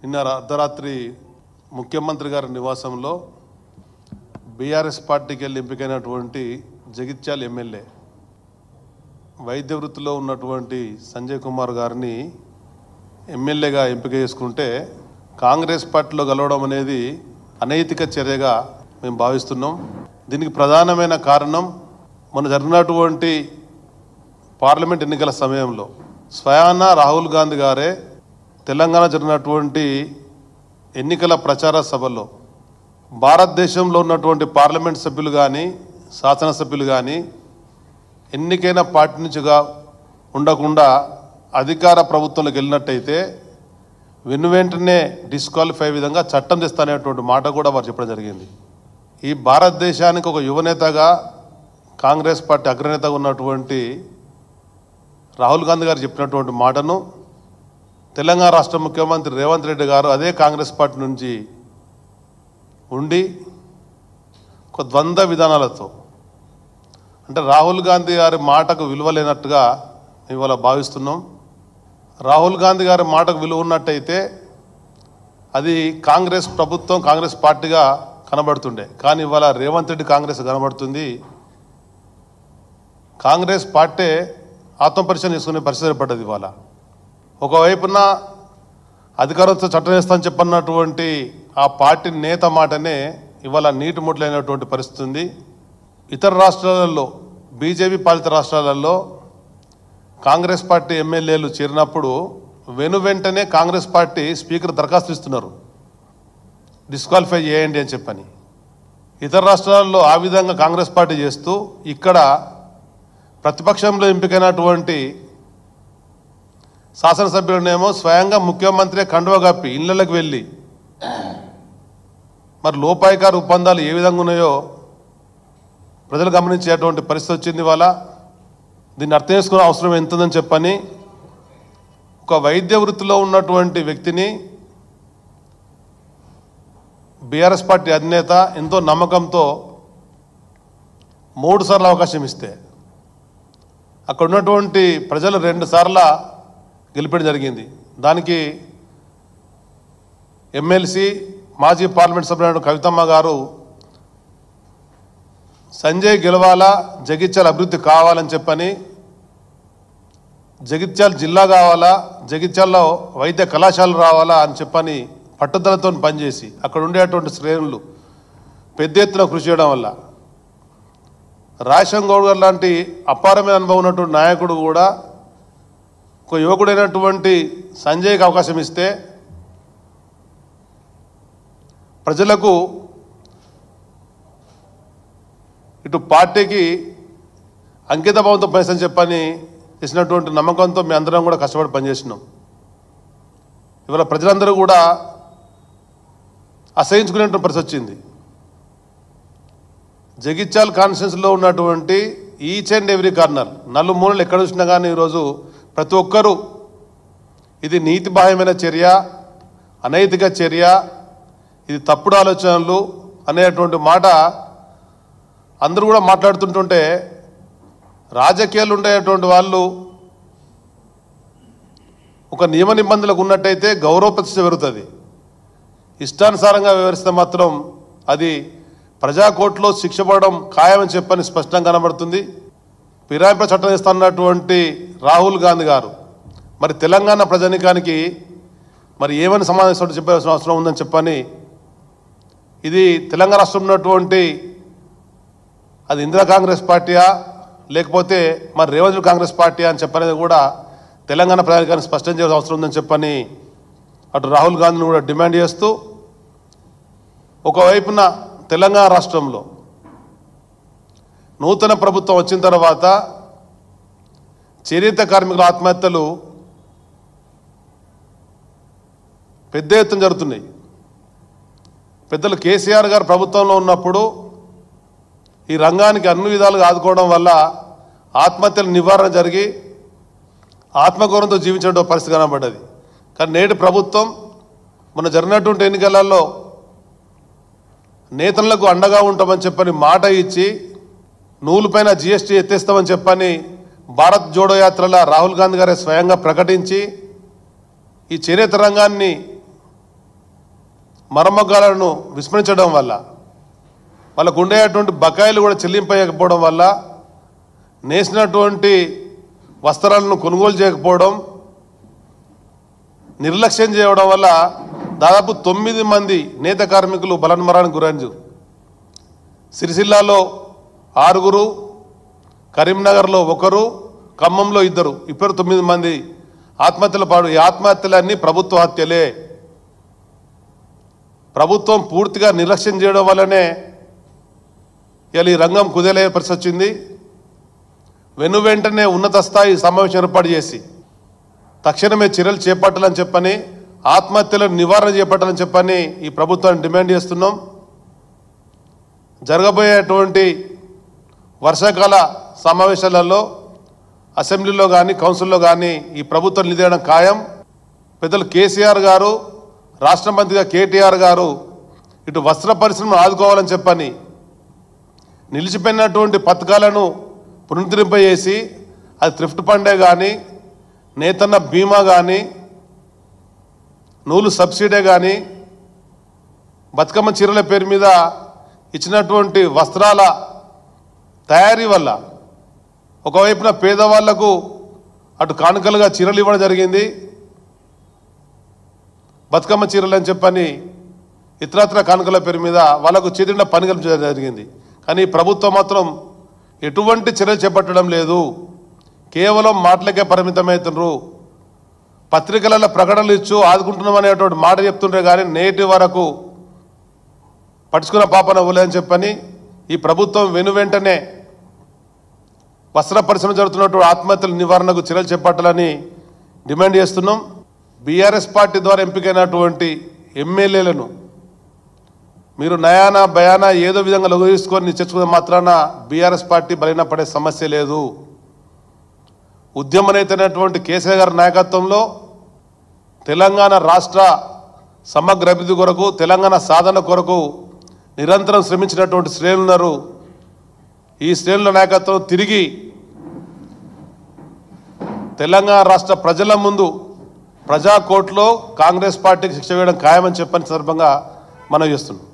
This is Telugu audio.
నిన్న అర్ధరాత్రి ముఖ్యమంత్రి గారి నివాసంలో బీఆర్ఎస్ పార్టీకి వెళ్ళి ఎంపికైనటువంటి జగిత్యాల ఎమ్మెల్యే వైద్య వృత్తిలో ఉన్నటువంటి సంజయ్ కుమార్ గారిని ఎమ్మెల్యేగా ఎంపిక చేసుకుంటే కాంగ్రెస్ పార్టీలో కలవడం అనేది అనైతిక చర్యగా మేము భావిస్తున్నాం దీనికి ప్రధానమైన కారణం మన జరిగినటువంటి పార్లమెంట్ ఎన్నికల సమయంలో స్వయాన రాహుల్ గాంధీ గారే తెలంగాణ జరిగినటువంటి ఎన్నికల ప్రచార సభలో భారతదేశంలో ఉన్నటువంటి పార్లమెంట్ సభ్యులు కానీ శాసనసభ్యులు కానీ ఎన్నికైన పార్టీ నుంచిగా ఉండకుండా అధికార ప్రభుత్వంలోకి వెళ్ళినట్టయితే వెను వెంటనే డిస్క్వాలిఫై విధంగా చట్టం తెస్తానేటువంటి మాట కూడా వారు చెప్పడం జరిగింది ఈ భారతదేశానికి ఒక యువనేతగా కాంగ్రెస్ పార్టీ అగ్రనేతగా ఉన్నటువంటి రాహుల్ గాంధీ గారు చెప్పినటువంటి మాటను తెలంగాణ రాష్ట్ర ముఖ్యమంత్రి రేవంత్ రెడ్డి గారు అదే కాంగ్రెస్ పార్టీ నుంచి ఉండి ఒక ద్వంద్వ విధానాలతో అంటే రాహుల్ గాంధీ గారి మాటకు విలువ లేనట్టుగా మేము ఇవాళ భావిస్తున్నాం రాహుల్ గాంధీ గారి మాటకు విలువ ఉన్నట్టయితే అది కాంగ్రెస్ ప్రభుత్వం కాంగ్రెస్ పార్టీగా కనబడుతుండే కానీ ఇవాళ రేవంత్ రెడ్డి కాంగ్రెస్ కనబడుతుంది కాంగ్రెస్ పార్టీ ఆత్మపరిచయం చేసుకునే పరిస్థితి ఏర్పడ్డది ఇవాళ ఒకవైపున అధికారంతో చట్టం వేస్తామని చెప్పన్నటువంటి ఆ పార్టీ నేత మాటనే ఇవాళ నీటి ముట్లైనటువంటి పరిస్థితి ఉంది ఇతర రాష్ట్రాలలో బీజేపీ పాలిత రాష్ట్రాలలో కాంగ్రెస్ పార్టీ ఎమ్మెల్యేలు చేరినప్పుడు వెను వెంటనే కాంగ్రెస్ పార్టీ స్పీకర్ దరఖాస్తు ఇస్తున్నారు డిస్క్వాలిఫై చేయండి అని చెప్పని ఇతర రాష్ట్రాల్లో ఆ విధంగా కాంగ్రెస్ పార్టీ చేస్తూ ఇక్కడ ప్రతిపక్షంలో ఎంపికైనటువంటి శాసనసభ్యులనేమో స్వయంగా ముఖ్యమంత్రి కండువ కప్పి ఇళ్లకి వెళ్ళి మరి లోపాయికార ఒప్పందాలు ఏ విధంగా ఉన్నాయో ప్రజలు గమనించేటువంటి పరిస్థితి వచ్చింది ఇవాళ దీన్ని అర్థం చేసుకునే అవసరం ఎంతుందని చెప్పని ఒక వైద్య వృత్తిలో ఉన్నటువంటి వ్యక్తిని బీఆర్ఎస్ పార్టీ అధినేత ఎంతో నమ్మకంతో మూడు సార్లు అవకాశం ఇస్తే అక్కడ ఉన్నటువంటి ప్రజలు రెండు సార్ల గెలిపడం జరిగింది దానికి ఎమ్మెల్సీ మాజీ పార్లమెంట్ సభ్యుడు కవితమ్మ గారు సంజయ్ గెలవాలా జగిత్యాల అభివృద్ధి కావాలని చెప్పని జగిత్యాల జిల్లా కావాలా జగిత్యాలలో వైద్య కళాశాల రావాలా అని చెప్పని పట్టుదలతో పనిచేసి అక్కడ ఉండేటువంటి శ్రేణులు పెద్ద ఎత్తున కృషి చేయడం వల్ల రాజశేఖర్ గౌడ్ గారు లాంటి అపారమైన అనుభవం ఉన్నటువంటి నాయకుడు కూడా ఒక యువకుడైనటువంటి సంజయ్కి అవకాశం ఇస్తే ప్రజలకు ఇటు పార్టీకి అంకిత భావంతో పనిచేసని చెప్పని చేసినటువంటి నమ్మకంతో మేము అందరం కూడా కష్టపడి పనిచేసినాం ఇవాళ ప్రజలందరూ కూడా అసహించుకునేటువంటి పరిస్థితి వచ్చింది జగిత్యాల కాన్స్టిట్యూన్సీలో ఉన్నటువంటి ఈచ్ అండ్ ఎవ్రీ కార్నర్ నలుమూలలు ఎక్కడ చూసినా కానీ ఈరోజు ప్రతి ఒక్కరూ ఇది నీతిబాహ్యమైన చర్య అనైతిక చర్య ఇది తప్పుడు ఆలోచనలు అనేటువంటి మాట అందరూ కూడా మాట్లాడుతుంటుంటే రాజకీయాలు ఉండేటువంటి వాళ్ళు ఒక నియమ నిబంధనలకు ఉన్నట్టయితే గౌరవ ప్రతిష్ట పెరుగుతుంది ఇష్టానుసారంగా వివరిస్తే మాత్రం అది ప్రజాకోర్టులో శిక్ష పడడం ఖాయమని చెప్పని స్పష్టంగా కనబడుతుంది ఫిరాయింపు చట్టం ఇస్తున్నటువంటి రాహుల్ గాంధీ గారు మరి తెలంగాణ ప్రజానికానికి మరి ఏమని సమాధానం చెప్పాల్సిన అవసరం ఉందని చెప్పని ఇది తెలంగాణ రాష్ట్రంలో ఉన్నటువంటి అది ఇందిరా కాంగ్రెస్ పార్టీయా లేకపోతే మరి రేవంత్ కాంగ్రెస్ పార్టీ అని చెప్పనేది కూడా తెలంగాణ ప్రజానికానికి స్పష్టం చేయాల్సిన అవసరం ఉందని చెప్పని అటు రాహుల్ గాంధీని కూడా డిమాండ్ చేస్తూ ఒకవైపున తెలంగాణ రాష్ట్రంలో నూతన ప్రభుత్వం వచ్చిన తర్వాత చేనేత కార్మికుల ఆత్మహత్యలు పెద్ద ఎత్తున జరుగుతున్నాయి పెద్దలు కేసీఆర్ గారు ప్రభుత్వంలో ఉన్నప్పుడు ఈ రంగానికి అన్ని విధాలుగా ఆదుకోవడం వల్ల ఆత్మహత్యల నివారణ జరిగి ఆత్మగౌరవంతో జీవించడం పరిస్థితి కనబడ్డది కానీ నేటి ప్రభుత్వం మొన్న జరిగినటువంటి ఎన్నికలలో నేతలకు అండగా ఉంటామని చెప్పని మాట ఇచ్చి నూలుపైన జిఎస్టీ ఎత్తేస్తామని చెప్పని భారత్ జోడో యాత్రల రాహుల్ గాంధీ గారే స్వయంగా ప్రకటించి ఈ చేనేత రంగాన్ని మరమ్మగాలను విస్మరించడం వల్ల వాళ్ళకు ఉండేటువంటి బకాయిలు కూడా చెల్లింపలేకపోవడం వల్ల నేసినటువంటి వస్త్రాలను కొనుగోలు చేయకపోవడం నిర్లక్ష్యం చేయడం వల్ల దాదాపు తొమ్మిది మంది నేత కార్మికులు బలన్మరానికి గురైంది సిరిసిల్లాలో ఆరుగురు కరీంనగర్లో ఒకరు ఖమ్మంలో ఇద్దరు ఇప్పుడు తొమ్మిది మంది ఆత్మహత్యల పాడు ఈ ఆత్మహత్యలన్నీ ప్రభుత్వ హత్యలే ప్రభుత్వం పూర్తిగా నిర్లక్ష్యం చేయడం వల్లనే ఇలా ఈ రంగం కుదేలే పరిస్థితి వచ్చింది వెను వెంటనే ఉన్నత స్థాయి సమావేశం ఏర్పాటు చేసి తక్షణమే చర్యలు చేపట్టాలని చెప్పని ఆత్మహత్యలను నివారణ చేపట్టాలని చెప్పని ఈ ప్రభుత్వాన్ని డిమాండ్ చేస్తున్నాం జరగబోయేటువంటి వర్షాకాల సమావేశాలలో అసెంబ్లీలో కానీ కౌన్సిల్లో కానీ ఈ ప్రభుత్వం నిలదీయడం ఖాయం పెద్దలు కేసీఆర్ గారు రాష్ట్ర మంత్రిగా కేటీఆర్ గారు ఇటు వస్త్ర పరిశ్రమను ఆదుకోవాలని చెప్పని నిలిచిపోయినటువంటి పథకాలను పునరుద్ధరింపజేసి అది థ్రిఫ్ట్ ఫండే కానీ నేతన్న బీమా కానీ నూలు సబ్సిడీ కానీ బతుకమ్మ చీరల పేరు మీద ఇచ్చినటువంటి వస్త్రాల తయారీ వల్ల ఒకవైపున పేదవాళ్లకు అటు కానుకలుగా చీరలు ఇవ్వడం జరిగింది బతుకమ్మ చీరలు అని చెప్పని ఇతరత్ర కానుకల పేరు మీద వాళ్ళకు చేతిండా పని కల్పించడం జరిగింది కానీ ప్రభుత్వం మాత్రం ఎటువంటి చర్యలు చేపట్టడం లేదు కేవలం మాటలకే పరిమితమవుతున్నారు పత్రికలలో ప్రకటనలు ఇచ్చు ఆదుకుంటున్నాం అనేటువంటి మాట చెప్తుంటే కానీ నేటి వరకు పట్టుకున్న పాపన అని చెప్పని ఈ ప్రభుత్వం వెను వెంటనే వస్త్ర పరిశ్రమ జరుగుతున్నటువంటి ఆత్మహత్యల నివారణకు చర్యలు చేపట్టాలని డిమాండ్ చేస్తున్నాం బీఆర్ఎస్ పార్టీ ద్వారా ఎంపికైనటువంటి ఎమ్మెల్యేలను మీరు నయానా భయానా ఏదో విధంగా లఘు తీసుకొని తెచ్చుకున్న మాత్రాన బీఆర్ఎస్ పార్టీ బలైన పడే సమస్య లేదు ఉద్యమ నేతైనటువంటి కేసీఆర్ గారి నాయకత్వంలో తెలంగాణ రాష్ట్ర సమగ్ర అభివృద్ధి కొరకు తెలంగాణ సాధన కొరకు నిరంతరం శ్రమించినటువంటి శ్రేణులు ఉన్నారు ఈ శ్రేణుల నాయకత్వం తిరిగి తెలంగాణ రాష్ట్ర ప్రజల ముందు ప్రజా కోర్టులో కాంగ్రెస్ పార్టీకి శిక్ష వేయడం ఖాయమని చెప్పని సందర్భంగా మనం చేస్తున్నాం